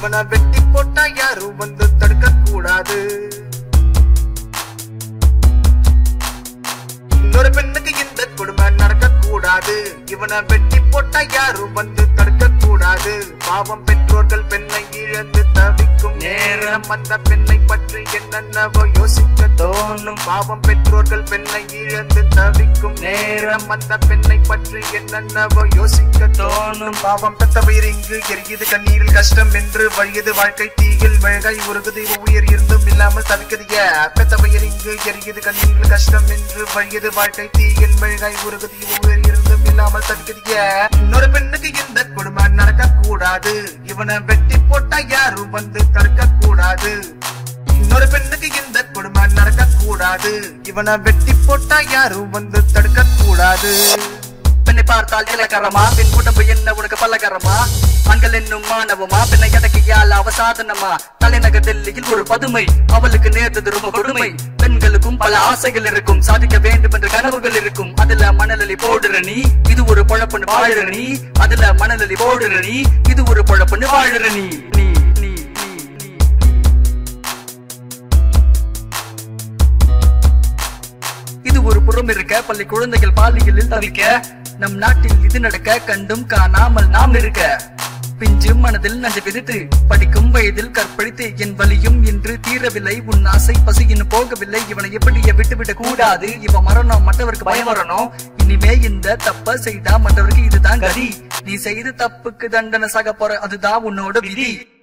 இவனை வெட்டி போட்டா யாரும் வந்து தடுக்க கூடாது இன்னொரு பெண்ணுக்கு இந்த கொடுமை நடக்க கூடாது இவனை வெட்டி போட்டா யாரும் வந்து தடுக்க கூடாது பாவம் பெற்றோர்கள் பெண்ணை இழந்து தவிக்கும் நேரம் அந்த பெண்ணை பற்றி என்னென்னவோ யோசிக்க தோணும் பாவம் பெற்றோர்கள் பெண்ணை இழந்து தவிக்கும் நேரம் அந்த பெண்ணை பற்றி என்னென்னவோ யோசிக்க தோணும் பாவம் பெத்த உயிர் இங்கு எரியுது கண்ணீரில் கஷ்டம் என்று வழியது வாழ்க்கை தீயில் மெழுகாய் உருகுது இவ உயிர் இருந்தும் இல்லாமல் தவிக்குது ஏ பெத்த உயிர் இங்கு எரியுது கண்ணீரில் கஷ்டம் என்று வழியது வாழ்க்கை தீயில் மெழுகாய் உருகுது இவ உயிர் இருந்தும் இல்லாமல் தவிக்குது ஏ இன்னொரு பெண்ணுக்கு இந்த கொடுமை நடக்க கூடாது இவனை வெட்டி போட்டா யாரும் வந்து தடுக்க கூடாது இன்னொரு பெண்ணுக்கு இந்த கொடுமை நடக்க கூடாது இவனை வெட்டி போட்டா யாரும் வந்து தடுக்க கூடாது பெண்ணை பார்த்தால் இலக்கரமா பெண் உடம்பு என்ன உனக்கு பலகரமா ஆண்கள் என்னும் மாணவமா பெண்ணை அடக்கியால் அவசாதனமா தலைநகர் டெல்லியில் ஒரு பதுமை அவளுக்கு நேர்ந்தது ரொம்ப கொடுமை பெண்களுக்கும் பல ஆசைகள் இருக்கும் சாதிக்க வேண்டும் என்ற கனவுகள் இருக்கும் அதுல மணலி போடுற நீ இது ஒரு பொழப்புன்னு வாழுற நீ அதுல மணலி போடுற நீ இது ஒரு பொழப்புன்னு வாழுற நீ நீ நீ நீ நீ இது ஒரு புறம் இருக்க பள்ளி குழந்தைகள் பாலியலில் தவிக்க நம் நாட்டில் இது நடக்க கண்டும் காணாமல் நாம் இருக்க பிஞ்சு மனதில் நஞ்சு விதித்து படிக்கும் வயதில் கற்பழித்து என் வலியும் இன்று தீரவில்லை உன் ஆசை பசியின் போகவில்லை இவனை எப்படியே விட்டுவிடக் கூடாது இவன் மரணம் மற்றவருக்கு பயம் வரணும் இனிமே இந்த தப்ப செய்தா மற்றவருக்கு இதுதான் கதி நீ செய்த தப்புக்கு தண்டனை சாக போற அதுதான் உன்னோட விதி